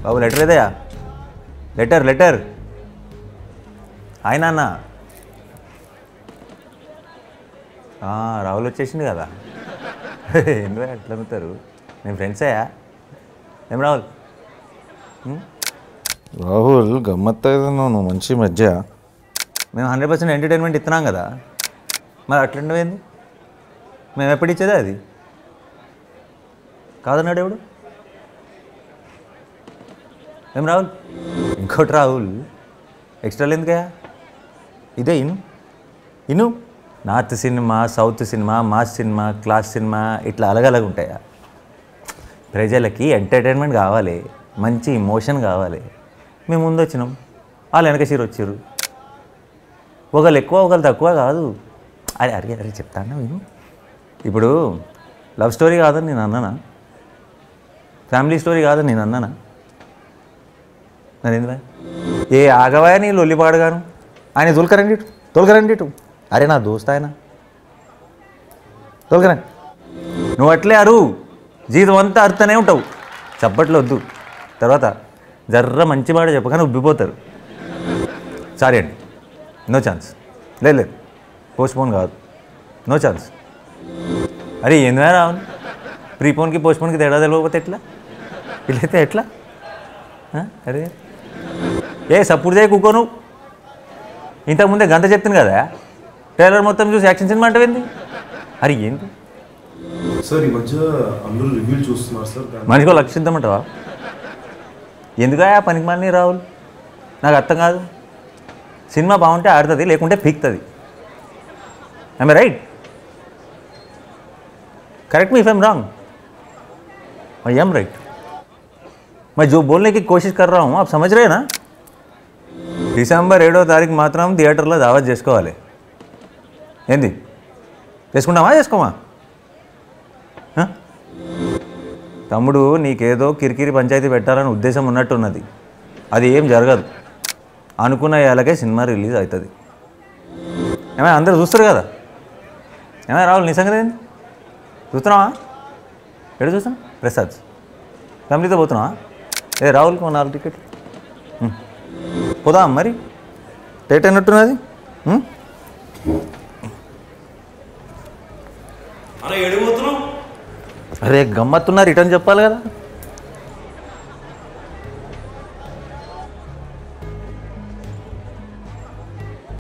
బాబు letter ఏదయా letter letter hi నాన్న ఆ, రాహుల్ వచ్చేసింది కదా ఎందుకు అట్లా అమ్ముతారు నేను ఫ్రెండ్స్ అయ్యా ఏం రాహుల్ రాహుల్ గమ్మత్ నువ్వు మంచి మధ్య మేము హండ్రెడ్ పర్సెంట్ ఎంటర్టైన్మెంట్ ఇస్తున్నాం కదా మరి అట్లుండవేంది మేము ఎప్పుడు ఇచ్చేదే అది కాదన్నాడు ఎవడు ఏం రాహుల్ ఇంకోటి రాహుల్ ఎక్స్ట్రా ఎందుకయ్యా ఇదే ఇను ఇను north cinema south cinema mass cinema class cinema ఇట్లా అలగలగా ఉంటాయా ప్రజలకి ఎంటర్టైన్మెంట్ కావాలి మంచి ఇమోషన్ కావాలి మేము ముందు వచ్చినాం వాళ్ళు వెనక సీరు వచ్చారు ఒకళ్ళు ఎక్కువ ఒకళ్ళు తక్కువ కాదు అరే అరే అరే చెప్తాను నేను ఇప్పుడు లవ్ స్టోరీ కాదని నేను అన్నానా ఫ్యామిలీ స్టోరీ కాదని నేను అన్నానా మరి ఎందుకు ఏ ఆగవా నీ లొల్లిపాడుగాను ఆయన తోలుకరండి ఇటు తోలుకరండి ఇటు అరే నా దోస్త్ ఆయన తోలుకరండి నువ్వు అట్లే అరు జీవితం అంతా అరుతూనే ఉంటావు చప్పట్లు వద్దు తర్వాత జర్ర మంచి మాట చెప్పగానే ఉబ్బిపోతారు సారీ అండి నో ఛాన్స్ లేదు లేదు పోస్ట్పోన్ కాదు నో ఛాన్స్ అరే ఏందిరా రావని ప్రీపోన్కి పోస్ట్పోన్కి తేడా తెలియకపోతే ఎట్లా వీళ్ళైతే ఎట్లా ఆ? అరే ఏ సప్పుడు చేయ కుక్కో నువ్వు ఇంతకుముందే గంట చెప్తుంది కదా ట్రైలర్ మొత్తం చూసి యాక్షన్ సినిమా అంటే ఏంది అరే ఏంటి సార్ ఈ మధ్య అందరూ రివ్యూలు చూస్తున్నారు సార్ దాని మనిషికో లక్షిద్దామంటావా ఎందుకా పనికి మళ్ళీ రావులు నాకు అర్థం కాదు సినిమా బాగుంటే ఆడుతుంది లేకుంటే పీక్తుంది I right correct me if I am wrong I am right मैं जो बोलने की कोशिश कर रहा हूँ आप समझ रहे हैं ना డిసెంబర్ ఏడో తారీఖు మాత్రం థియేటర్లో దావత్ చేసుకోవాలి ఏంది చేసుకుంటామా చేసుకోమా ఆ? తమ్ముడు నీకేదో కిరికిరి పంచాయతీ పెట్టాలని ఉద్దేశం ఉన్నట్టున్నది అది ఏం జరగదు అనుకున్న ఏళ్ళకే సినిమా రిలీజ్ అవుతుంది ఏమైనా అందరూ చూస్తారు కదా ఏమైనా రావాలి నీ సంగతి ఏంది చూస్తున్నావా ఎక్కడ చూస్తాం ప్రసాద్ ఫ్యామిలీతో పోతున్నావా ఏ రాహుల్కి ఒక నాలుగు టికెట్ పోదాం మరి డేట్ అయినట్టున్నది ఉం? అలా ఎడిపోతున్నావు అరే గమ్మత్తున్నా రిటర్న్ చెప్పాలి కదా